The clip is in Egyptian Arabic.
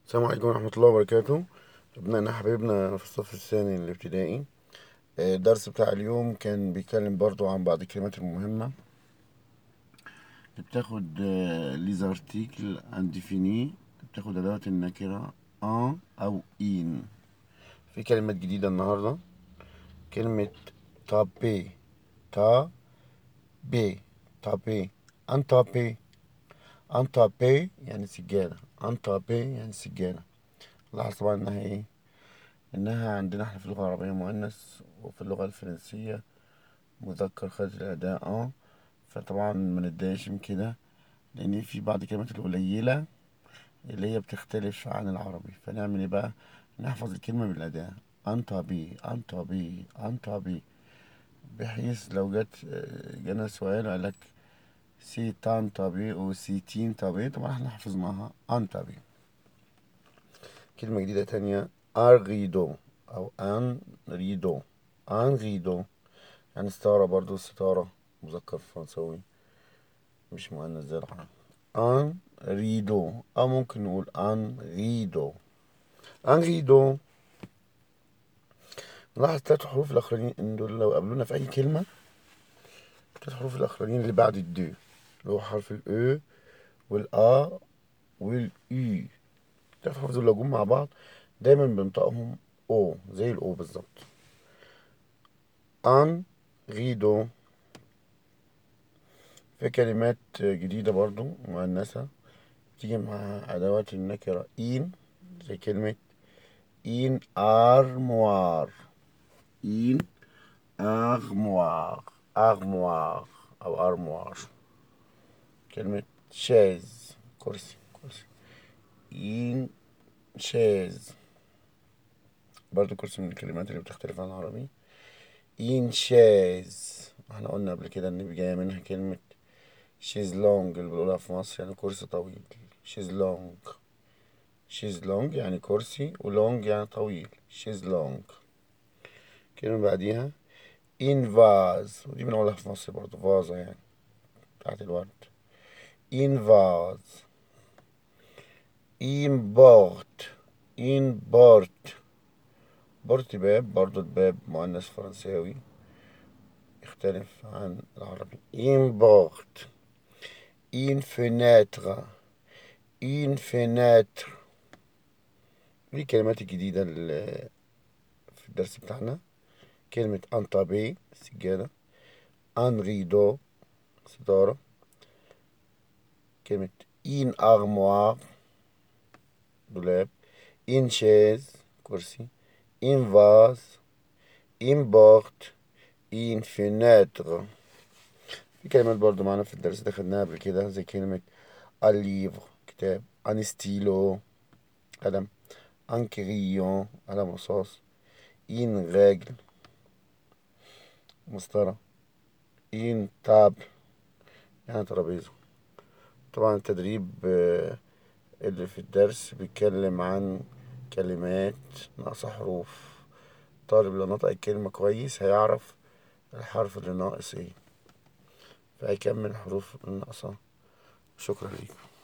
السلام عليكم ورحمة الله وبركاته ابنائنا حبايبنا في الصف الثاني الابتدائي آه، الدرس بتاع اليوم كان بيتكلم برضو عن بعض الكلمات المهمة بتاخد ليز ارتيكل انديفيني بتاخد أدوات النكرة ان أو إين في كلمات جديدة النهاردة كلمة تابي تا بي تابي ان تابي ان تابي يعني سجادة ان تابي يعني سجادة لاحظ طبعا انها ايه انها عندنا احنا في اللغة العربية مؤنث وفي اللغة الفرنسية مذكر خارج الأداء اه فطبعا ما نتضايقش من كده لأن في بعض الكلمات القليلة اللي هي بتختلف عن العربي فنعمل ايه بقى نحفظ الكلمة بالأداء أنت بي أنت بي أنت بي بحيث لو جت جانا سؤال قال لك سي تان طبي أو سي تين طبي طبعا احنا حفظناها أن طبي كلمة جديدة تانية أرغيدو أو أن ريدو أن ريدو يعني ستارة برضو ستارة مذكر فرنساوي مش مؤنث زي العربي أن ريدو أو ممكن نقول أن ريدو أن ريدو نلاحظ تلات حروف الأخرانيين إن دول لو قابلونا في أي كلمة تلات حروف الأخرانيين اللي بعد الدو اللي هو حرف الأو والأ والإي التلات حروف دول لو جم مع بعض دايما بنطقهم أو زي الأو بالظبط أن ريدو في كلمات جديدة برضو مؤنثة تيجي مع أدوات النكرة إين زي كلمة إن أرموار إن أغموار أغموار أو أرموار كلمة شاز كرسي كرسي إن شاز برضو كرسي من الكلمات اللي بتختلف عن العربي إن شاز احنا قلنا قبل كده ان جاية منها كلمة شيزلونج اللي بنقولها في مصر يعني كرسي طويل شيزلونج شيزلونج يعني كرسي ولونج يعني طويل شيزلونج كلمة بعديها إن فاز ودي بنقولها في مصر برضه فازة يعني بتاعت الورد إن فاز إن بورت إن بورت بورت باب برضه الباب مؤنث فرنساوي يختلف عن العربي إن بورت إن فيناتر إن فيناتر دي الكلمات الجديدة اللي في الدرس بتاعنا كلمة أنطابي سجادة أن ريدو ستارة كلمة إن أغموار دولاب إن شيز كرسي إن فاز إن بورت إن فيناتر في كلمات برضو معانا في الدرس ده خدناها قبل كده زي كلمة الليفر كتاب ان ستيلو قلم ان كريون قلم رصاص ان راجل مسطرة ان تاب يعني ترابيزة طبعا التدريب اللي في الدرس بيتكلم عن كلمات ناقصة حروف طالب لو نطق الكلمة كويس هيعرف الحرف اللي ناقص ايه فهيكمل الحروف الناقصة شكرا لكم